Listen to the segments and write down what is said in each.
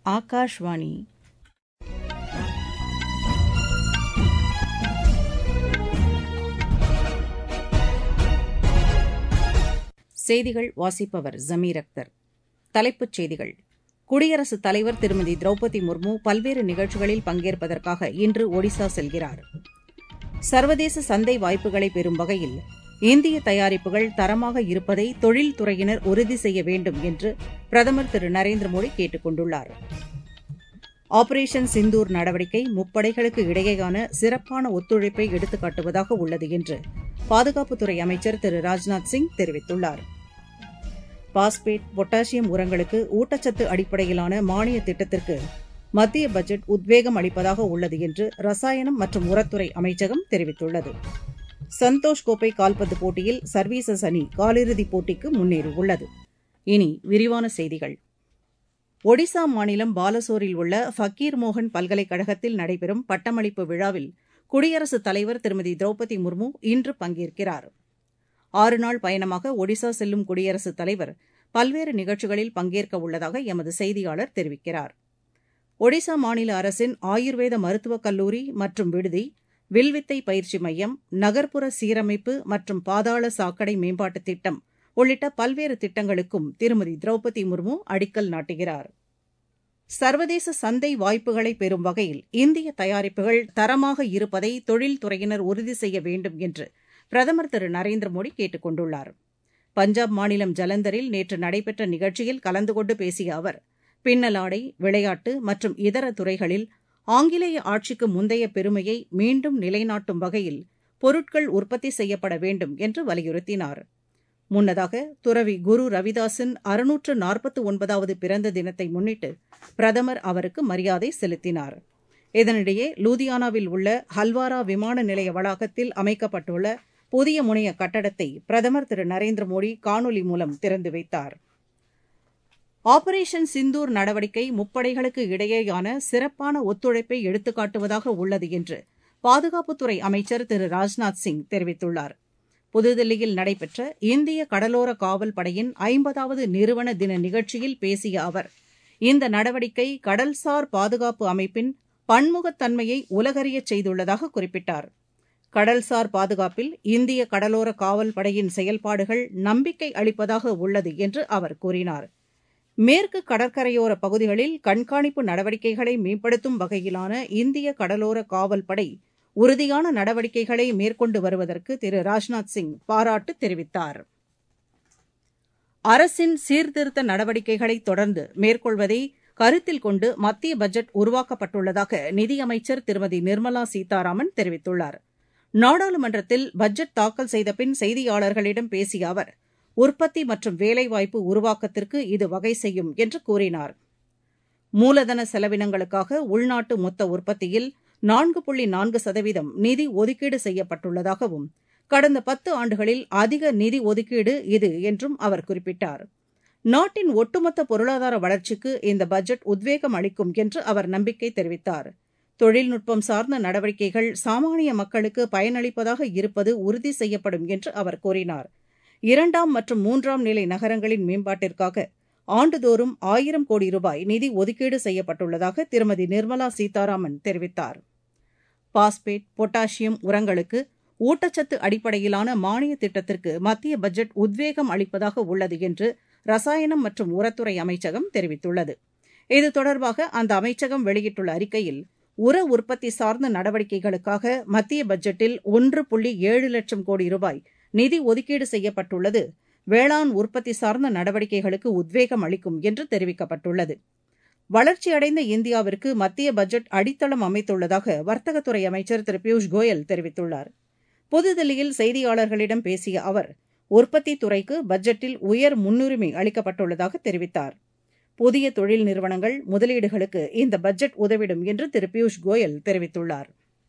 ஆகாஷ்வாணி செய்திகள் வாசிப்பவர் ஜமீர் அக்தர் தலைப்புச் செய்திகள் குடியரசுத் தலைவர் திருமதி திரௌபதி முர்மு பல்வேறு நிகழ்ச்சிகளில் பங்கேற்பதற்காக இன்று ஒடிசா செல்கிறார் சர்வதேச சந்தை வாய்ப்புகளை பெறும் வகையில் இந்திய தயாரிப்புகள் தரமாக இருப்பதை தொழில்துறையினர் உறுதி செய்ய வேண்டும் என்று பிரதமர் திரு நரேந்திர மோடி கேட்டுக் கொண்டுள்ளார் ஆபரேஷன் சிந்தூர் நடவடிக்கை முப்படைகளுக்கு இடையேயான சிறப்பான ஒத்துழைப்பை எடுத்துக்காட்டுவதாக உள்ளது என்று பாதுகாப்புத்துறை அமைச்சர் திரு ராஜ்நாத் சிங் தெரிவித்துள்ளார் பாஸ்பேட் பொட்டாசியம் உரங்களுக்கு ஊட்டச்சத்து அடிப்படையிலான மானிய திட்டத்திற்கு மத்திய பட்ஜெட் உத்வேகம் அளிப்பதாக உள்ளது என்று ரசாயனம் மற்றும் உரத்துறை அமைச்சகம் தெரிவித்துள்ளது சந்தோஷ் கோப்பை கால்பந்து போட்டியில் சர்வீசஸ் அணி காலிறுதிப் போட்டிக்கு முன்னேறியுள்ளது இனி விரிவான செய்திகள் ஒடிசா மாநிலம் பாலசோரில் உள்ள ஃபக்கீர் மோகன் பல்கலைக்கழகத்தில் நடைபெறும் பட்டமளிப்பு விழாவில் குடியரசுத் தலைவர் திருமதி திரௌபதி முர்மு இன்று பங்கேற்கிறார் ஆறு நாள் பயணமாக ஒடிசா செல்லும் குடியரசுத் தலைவர் பல்வேறு நிகழ்ச்சிகளில் பங்கேற்க உள்ளதாக எமது செய்தியாளர் தெரிவிக்கிறார் ஒடிசா மாநில அரசின் ஆயுர்வேத மருத்துவக் கல்லூரி மற்றும் விடுதி வில்வித்தை பயிற்சி மையம் நகர்ப்புற சீரமைப்பு மற்றும் பாதாள சாக்கடை மேம்பாட்டுத் திட்டம் உள்ளிட்ட பல்வேறு திட்டங்களுக்கும் திருமதி திரௌபதி முர்மு அடிக்கல் நாட்டுகிறார் சர்வதேச சந்தை வாய்ப்புகளை பெறும் வகையில் இந்திய தயாரிப்புகள் தரமாக இருப்பதை தொழில்துறையினர் உறுதி செய்ய வேண்டும் என்று பிரதமர் திரு நரேந்திர மோடி கேட்டுக் கொண்டுள்ளார் பஞ்சாப் மாநிலம் ஜலந்தரில் நேற்று நடைபெற்ற நிகழ்ச்சியில் கலந்து கொண்டு பேசிய அவர் பின்னலாடை விளையாட்டு மற்றும் இதர துறைகளில் ஆங்கிலேய ஆட்சிக்கு முந்தைய பெருமையை மீண்டும் நிலைநாட்டும் வகையில் பொருட்கள் உற்பத்தி செய்யப்பட வேண்டும் என்று வலியுறுத்தினார் முன்னதாக துறவி குரு ரவிதாசின் அறுநூற்று நாற்பத்து ஒன்பதாவது பிறந்த தினத்தை முன்னிட்டு பிரதமர் அவருக்கு மரியாதை செலுத்தினார் இதனிடையே லூதியானாவில் உள்ள ஹல்வாரா விமான நிலைய வளாகத்தில் அமைக்கப்பட்டுள்ள புதிய முனைய கட்டடத்தை பிரதமர் திரு நரேந்திர மோடி காணொலி மூலம் திறந்து வைத்தார் ஆபரேஷன் சிந்தூர் நடவடிக்கை முப்படைகளுக்கு இடையேயான சிறப்பான ஒத்துழைப்பை எடுத்துக்காட்டுவதாக உள்ளது என்று பாதுகாப்புத்துறை அமைச்சர் திரு ராஜ்நாத் சிங் தெரிவித்துள்ளார் புதுதில்லியில் நடைபெற்ற இந்திய கடலோர காவல் படையின் ஐம்பதாவது நிறுவன தின நிகழ்ச்சியில் பேசிய அவர் இந்த நடவடிக்கை கடல்சார் பாதுகாப்பு அமைப்பின் பன்முகத்தன்மையை உலகறியச் செய்துள்ளதாக குறிப்பிட்டார் கடல்சார் பாதுகாப்பில் இந்திய கடலோர காவல் படையின் செயல்பாடுகள் நம்பிக்கை அளிப்பதாக உள்ளது என்று அவர் கூறினார் மேற்கு கடற்கரையோர பகுதிகளில் கண்காணிப்பு நடவடிக்கைகளை மேம்படுத்தும் வகையிலான இந்திய கடலோர காவல் படை உறுதியான நடவடிக்கைகளை மேற்கொண்டு வருவதற்கு திரு ராஜ்நாத் சிங் பாராட்டு தெரிவித்தார் அரசின் சீர்திருத்த நடவடிக்கைகளை தொடர்ந்து மேற்கொள்வதை கருத்தில் கொண்டு மத்திய பட்ஜெட் உருவாக்கப்பட்டுள்ளதாக நிதியமைச்சர் திருமதி நிர்மலா சீதாராமன் தெரிவித்துள்ளார் நாடாளுமன்றத்தில் பட்ஜெட் தாக்கல் செய்த பின் செய்தியாளர்களிடம் பேசிய அவர் உற்பத்தி மற்றும் வேலைவாய்ப்பு உருவாக்கத்திற்கு இது வகை செய்யும் என்று கூறினார் மூலதன செலவினங்களுக்காக உள்நாட்டு மொத்த உற்பத்தியில் நான்கு புள்ளி நான்கு சதவீதம் நிதி ஒதுக்கீடு செய்யப்பட்டுள்ளதாகவும் கடந்த பத்து ஆண்டுகளில் அதிக நிதி ஒதுக்கீடு இது என்றும் அவர் குறிப்பிட்டார் நாட்டின் ஒட்டுமொத்த பொருளாதார வளர்ச்சிக்கு இந்த பட்ஜெட் உத்வேகம் அளிக்கும் என்று அவர் நம்பிக்கை தெரிவித்தார் தொழில்நுட்பம் சார்ந்த நடவடிக்கைகள் சாமானிய மக்களுக்கு பயனளிப்பதாக இருப்பது உறுதி செய்யப்படும் என்று அவர் கூறினார் இரண்டாம் மற்றும் மூன்றாம் நிலை நகரங்களின் மேம்பாட்டிற்காக ஆண்டுதோறும் ஆயிரம் கோடி ரூபாய் நிதி ஒதுக்கீடு செய்யப்பட்டுள்ளதாக திருமதி நிர்மலா சீதாராமன் தெரிவித்தார் பாஸ்பேட் பொட்டாசியம் உரங்களுக்கு ஊட்டச்சத்து அடிப்படையிலான மானிய திட்டத்திற்கு மத்திய பட்ஜெட் உத்வேகம் அளிப்பதாக உள்ளது என்று ரசாயனம் மற்றும் உரத்துறை அமைச்சகம் தெரிவித்துள்ளது இது தொடர்பாக அந்த அமைச்சகம் வெளியிட்டுள்ள அறிக்கையில் உர உற்பத்தி சார்ந்த நடவடிக்கைகளுக்காக மத்திய பட்ஜெட்டில் ஒன்று புள்ளி ஏழு லட்சம் கோடி ரூபாய் நிதி ஒதுக்கீடு செய்யப்பட்டுள்ளது வேளாண் உற்பத்தி சார்ந்த நடவடிக்கைகளுக்கு உத்வேகம் அளிக்கும் என்று தெரிவிக்கப்பட்டுள்ளது வளர்ச்சியடைந்த இந்தியாவிற்கு மத்திய பட்ஜெட் அடித்தளம் அமைத்துள்ளதாக வர்த்தகத்துறை அமைச்சர் திரு பியூஷ் கோயல் தெரிவித்துள்ளார் புதுதில்லியில் செய்தியாளர்களிடம் பேசிய அவர் உற்பத்தி துறைக்கு பட்ஜெட்டில் உயர் முன்னுரிமை அளிக்கப்பட்டுள்ளதாக தெரிவித்தார் புதிய தொழில் நிறுவனங்கள் முதலீடுகளுக்கு இந்த பட்ஜெட் உதவிடும் என்று திரு பியூஷ் கோயல் தெரிவித்துள்ளார்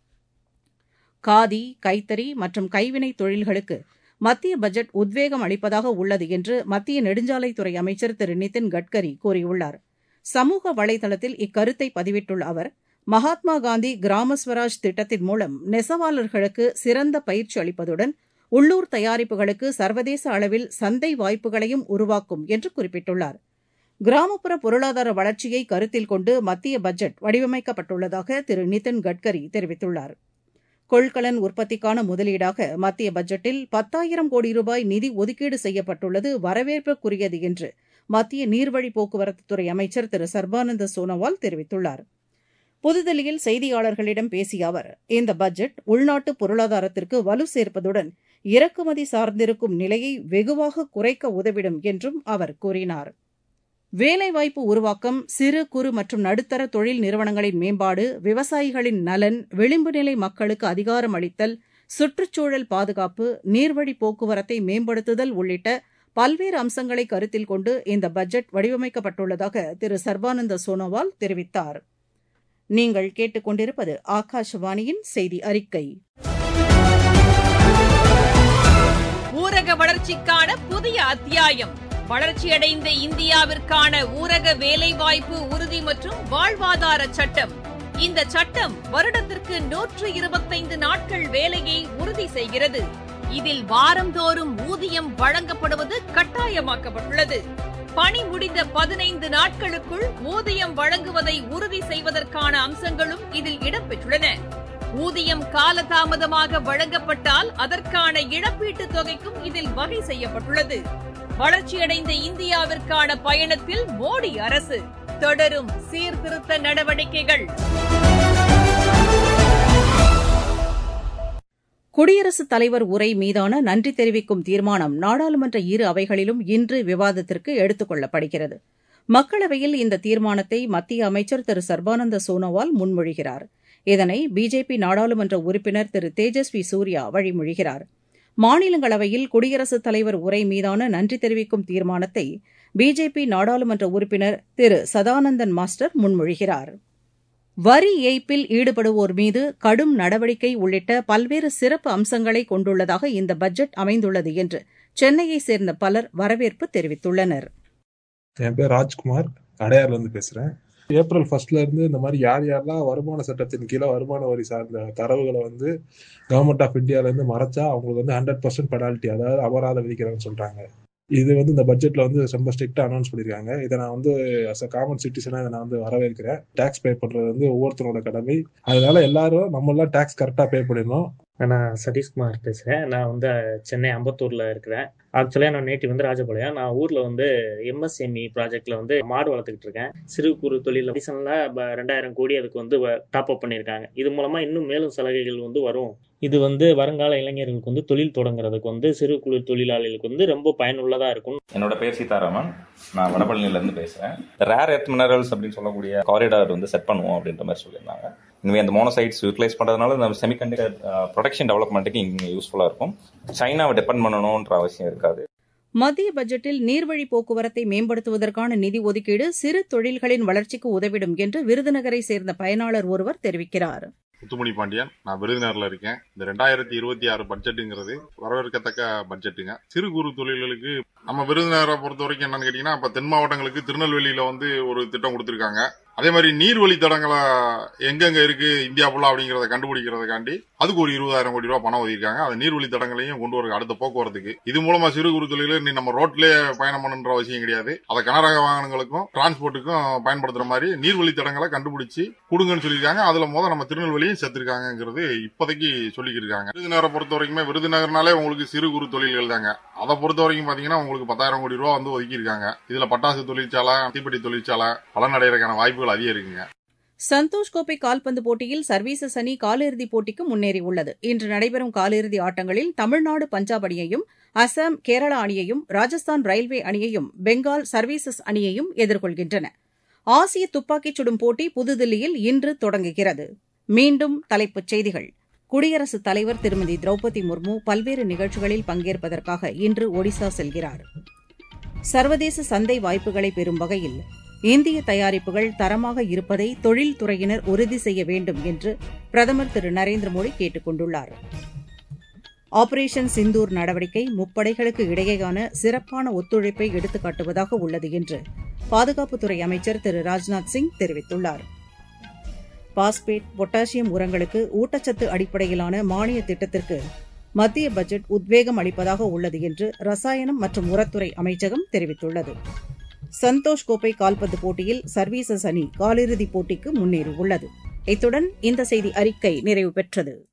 காதி கைத்தறி மற்றும் கைவினை தொழில்களுக்கு மத்திய பட்ஜெட் உத்வேகம் அளிப்பதாக உள்ளது என்று மத்திய நெடுஞ்சாலைத்துறை அமைச்சர் திரு நிதின் கட்கரி கூறியுள்ளார் சமூக வலைதளத்தில் இக்கருத்தை பதிவிட்டுள்ள அவர் மகாத்மா காந்தி கிராம ஸ்வராஜ் திட்டத்தின் மூலம் நெசவாளர்களுக்கு சிறந்த பயிற்சி அளிப்பதுடன் உள்ளூர் தயாரிப்புகளுக்கு சர்வதேச அளவில் சந்தை வாய்ப்புகளையும் உருவாக்கும் என்று குறிப்பிட்டுள்ளார் கிராமப்புற பொருளாதார வளர்ச்சியை கருத்தில் கொண்டு மத்திய பட்ஜெட் வடிவமைக்கப்பட்டுள்ளதாக திரு நிதின் கட்கரி தெரிவித்துள்ளார் கொள்கலன் உற்பத்திக்கான முதலீடாக மத்திய பட்ஜெட்டில் பத்தாயிரம் கோடி ரூபாய் நிதி ஒதுக்கீடு செய்யப்பட்டுள்ளது வரவேற்புக்குரியது என்று மத்திய நீர்வழி போக்குவரத்துத்துறை அமைச்சர் திரு சர்பானந்த சோனோவால் தெரிவித்துள்ளார் புதுதில்லியில் செய்தியாளர்களிடம் பேசிய அவர் இந்த பட்ஜெட் உள்நாட்டு பொருளாதாரத்திற்கு வலு சேர்ப்பதுடன் இறக்குமதி சார்ந்திருக்கும் நிலையை வெகுவாக குறைக்க உதவிடும் என்றும் அவர் கூறினார் வேலைவாய்ப்பு உருவாக்கம் சிறு குறு மற்றும் நடுத்தர தொழில் நிறுவனங்களின் மேம்பாடு விவசாயிகளின் நலன் விளிம்பு நிலை மக்களுக்கு அதிகாரம் அளித்தல் சுற்றுச்சூழல் பாதுகாப்பு நீர்வழி போக்குவரத்தை மேம்படுத்துதல் உள்ளிட்ட பல்வேறு அம்சங்களை கருத்தில் கொண்டு இந்த பட்ஜெட் வடிவமைக்கப்பட்டுள்ளதாக திரு சர்பானந்த சோனோவால் தெரிவித்தார் நீங்கள் கேட்டுக்கொண்டிருப்பது ஆகாஷவாணியின் செய்தி அறிக்கை ஊரக வளர்ச்சிக்கான புதிய அத்தியாயம் வளர்ச்சியடைந்த இந்தியாவிற்கான ஊரக வேலைவாய்ப்பு உறுதி மற்றும் வாழ்வாதார சட்டம் இந்த சட்டம் வருடத்திற்கு நூற்று இருபத்தைந்து நாட்கள் வேலையை உறுதி செய்கிறது இதில் வாரந்தோறும் ஊதியம் வழங்கப்படுவது கட்டாயமாக்கப்பட்டுள்ளது பணி முடிந்த பதினைந்து நாட்களுக்குள் ஊதியம் வழங்குவதை உறுதி செய்வதற்கான அம்சங்களும் இதில் இடம்பெற்றுள்ளன ஊதியம் காலதாமதமாக வழங்கப்பட்டால் அதற்கான இழப்பீட்டுத் தொகைக்கும் இதில் வகை செய்யப்பட்டுள்ளது வளர்ச்சியடைந்த இந்தியாவிற்கான பயணத்தில் மோடி அரசு தொடரும் சீர்திருத்த நடவடிக்கைகள் குடியரசுத் தலைவர் உரை மீதான நன்றி தெரிவிக்கும் தீர்மானம் நாடாளுமன்ற இரு அவைகளிலும் இன்று விவாதத்திற்கு எடுத்துக் கொள்ளப்படுகிறது மக்களவையில் இந்த தீர்மானத்தை மத்திய அமைச்சர் திரு சர்பானந்த சோனோவால் முன்மொழிகிறார் இதனை பிஜேபி நாடாளுமன்ற உறுப்பினர் திரு தேஜஸ்வி சூர்யா வழிமொழிகிறார் மாநிலங்களவையில் குடியரசுத் தலைவர் உரை மீதான நன்றி தெரிவிக்கும் தீர்மானத்தை பிஜேபி நாடாளுமன்ற உறுப்பினர் திரு சதானந்தன் மாஸ்டர் முன்மொழிகிறார் வரி ஏய்ப்பில் ஈடுபடுவோர் மீது கடும் நடவடிக்கை உள்ளிட்ட பல்வேறு சிறப்பு அம்சங்களை கொண்டுள்ளதாக இந்த பட்ஜெட் அமைந்துள்ளது என்று சென்னையைச் சேர்ந்த பலர் வரவேற்பு தெரிவித்துள்ளனர் என் பேர் ராஜ்குமார் அடையார்ல இருந்து பேசுறேன் ஏப்ரல் ஃபர்ஸ்ட்ல இருந்து இந்த மாதிரி யார் யாரெல்லாம் வருமான சட்டத்தின் கீழே வருமான வரி சார்ந்த தரவுகளை வந்து கவர்மெண்ட் ஆஃப் இந்தியால இருந்து மறைச்சா அவங்களுக்கு வந்து ஹண்ட்ரட் பர்சன்ட் பெனால்ட்டி அதாவது அபராதம் விதிக்கிறாங்கன்னு சொல்றாங்க இது வந்து இந்த பட்ஜெட்ல வந்து ரொம்ப ஸ்ட்ரிக்டா அனௌன்ஸ் பண்ணிருக்காங்க இதை நான் வந்து அஸ் அ காமன் சிட்டிசனா இதை நான் வந்து வரவேற்கிறேன் டாக்ஸ் பே பண்றது வந்து ஒவ்வொருத்தரோட கடமை அதனால எல்லாரும் நம்ம எல்லாம் டாக்ஸ் கரெக்டா பே பண்ணிடணும் நான் சதீஷ்குமார் பேசுகிறேன் நான் வந்து சென்னை அம்பத்தூரில் இருக்கிறேன் ஆக்சுவலாக நான் நேட்டிவ் வந்து ராஜபாளையம் நான் ஊரில் வந்து எம்எஸ்எம்இ ப்ராஜெக்டில் வந்து மாடு வளர்த்துக்கிட்டு இருக்கேன் சிறு குறு தொழில் ரீசனில் ரெண்டாயிரம் கோடி அதுக்கு வந்து டாப் அப் பண்ணியிருக்காங்க இது மூலமாக இன்னும் மேலும் சலுகைகள் வந்து வரும் இது வந்து வருங்கால இளைஞர்களுக்கு வந்து தொழில் தொடங்குறதுக்கு வந்து சிறு குழு தொழிலாளிகளுக்கு வந்து ரொம்ப பயனுள்ளதாக இருக்கும் என்னோட பேர் சீதாராமன் நான் வடபழனிலேருந்து பேசுகிறேன் ரேர் எர்த் மினரல்ஸ் அப்படின்னு சொல்லக்கூடிய காரிடார் வந்து செட் பண்ணுவோம் அப்படின்ற மாதிரி சொல்லியிருந்தாங்க இனிமே அந்த மோனோசைட்ஸ் யூட்டிலைஸ் பண்ணுறதுனால நம்ம செமிகண்டக்டர் ப்ரொடக்ஷன் டெவலப்மெண்ட்டுக்கு இங்கே யூஸ்ஃபுல்லாக இருக்கும் சைனாவை டிபெண்ட் பண்ணணுன்ற அவசியம் இருக்காது மத்திய பட்ஜெட்டில் நீர்வழி போக்குவரத்தை மேம்படுத்துவதற்கான நிதி ஒதுக்கீடு சிறு தொழில்களின் வளர்ச்சிக்கு உதவிடும் என்று விருதுநகரை சேர்ந்த பயனாளர் ஒருவர் தெரிவிக்கிறார் முத்துமணி பாண்டியன் நான் விருதுநகர்ல இருக்கேன் இந்த ரெண்டாயிரத்தி இருபத்தி ஆறு பட்ஜெட்டுங்கிறது வரவேற்கத்தக்க பட்ஜெட்டுங்க சிறு குறு தொழில்களுக்கு நம்ம விருதுநகரை பொறுத்த வரைக்கும் என்னன்னு கேட்டீங்கன்னா இப்ப தென் மாவட்டங்களுக்கு திருநெல்வேலியில வந்து ஒரு திட்டம் கொடுத்திருக்காங்க அதே மாதிரி நீர் வழித்தடங்களை எங்கெங்க இருக்கு இந்தியா ஃபுல்லா அப்படிங்கறத கண்டுபிடிக்கிறதுக்காண்டி அதுக்கு ஒரு இருபதாயிரம் கோடி ரூபாய் பணம் ஒதுக்கிருக்காங்க அந்த நீர் வழித்தடங்களையும் கொண்டு வர அடுத்த போக்குவரத்துக்கு இது மூலமா சிறு குறு தொழில் நீ நம்ம ரோட்லயே பயணம் பண்ணுன்ற அவசியம் கிடையாது அதை கனரக வாகனங்களுக்கும் டிரான்ஸ்போர்ட்டுக்கும் பயன்படுத்துற மாதிரி நீர் வழித்தடங்களை கண்டுபிடிச்சு கொடுங்கன்னு சொல்லியிருக்காங்க அதுல முத நம்ம திருநெல்வேலியும் சேர்த்திருக்காங்கிறது இப்போதைக்கு சொல்லிக்கிருக்காங்க விருதுநகரை பொறுத்த வரைக்குமே விருதுநகர்னாலே உங்களுக்கு சிறு குறு தொழில்கள் தாங்க அதை பொறுத்த வரைக்கும் பாத்தீங்கன்னா உங்களுக்கு பத்தாயிரம் கோடி ரூபாய் வந்து ஒதுக்கியிருக்காங்க இதுல பட்டாசு தொழிற்சாலை தீப்பெட்டி தொழிற்சாலை பலனடைறதுக்கான வாய்ப்புகள் அதிகம் இருக்குங்க சந்தோஷ் கோப்பை கால்பந்து போட்டியில் சர்வீசஸ் அணி காலிறுதிப் போட்டிக்கு முன்னேறியுள்ளது இன்று நடைபெறும் காலிறுதி ஆட்டங்களில் தமிழ்நாடு பஞ்சாப் அணியையும் அசாம் கேரளா அணியையும் ராஜஸ்தான் ரயில்வே அணியையும் பெங்கால் சர்வீசஸ் அணியையும் எதிர்கொள்கின்றன ஆசிய துப்பாக்கிச் சுடும் போட்டி புதுதில்லியில் இன்று தொடங்குகிறது மீண்டும் தலைப்புச் செய்திகள் குடியரசுத் தலைவர் திருமதி திரௌபதி முர்மு பல்வேறு நிகழ்ச்சிகளில் பங்கேற்பதற்காக இன்று ஒடிசா செல்கிறார் சர்வதேச சந்தை வாய்ப்புகளை பெறும் வகையில் இந்திய தயாரிப்புகள் தரமாக இருப்பதை தொழில்துறையினர் உறுதி செய்ய வேண்டும் என்று பிரதமர் திரு நரேந்திர மோடி கேட்டுக் கொண்டுள்ளார் ஆபரேஷன் சிந்தூர் நடவடிக்கை முப்படைகளுக்கு இடையேயான சிறப்பான ஒத்துழைப்பை எடுத்துக்காட்டுவதாக உள்ளது என்று பாதுகாப்புத்துறை அமைச்சர் திரு ராஜ்நாத் சிங் தெரிவித்துள்ளார் பாஸ்பேட் பொட்டாசியம் உரங்களுக்கு ஊட்டச்சத்து அடிப்படையிலான மானிய திட்டத்திற்கு மத்திய பட்ஜெட் உத்வேகம் அளிப்பதாக உள்ளது என்று ரசாயனம் மற்றும் உரத்துறை அமைச்சகம் தெரிவித்துள்ளது சந்தோஷ் கோப்பை கால்பந்து போட்டியில் சர்வீசஸ் அணி காலிறுதிப் போட்டிக்கு முன்னேறியுள்ளது இத்துடன் இந்த செய்தி அறிக்கை நிறைவு பெற்றது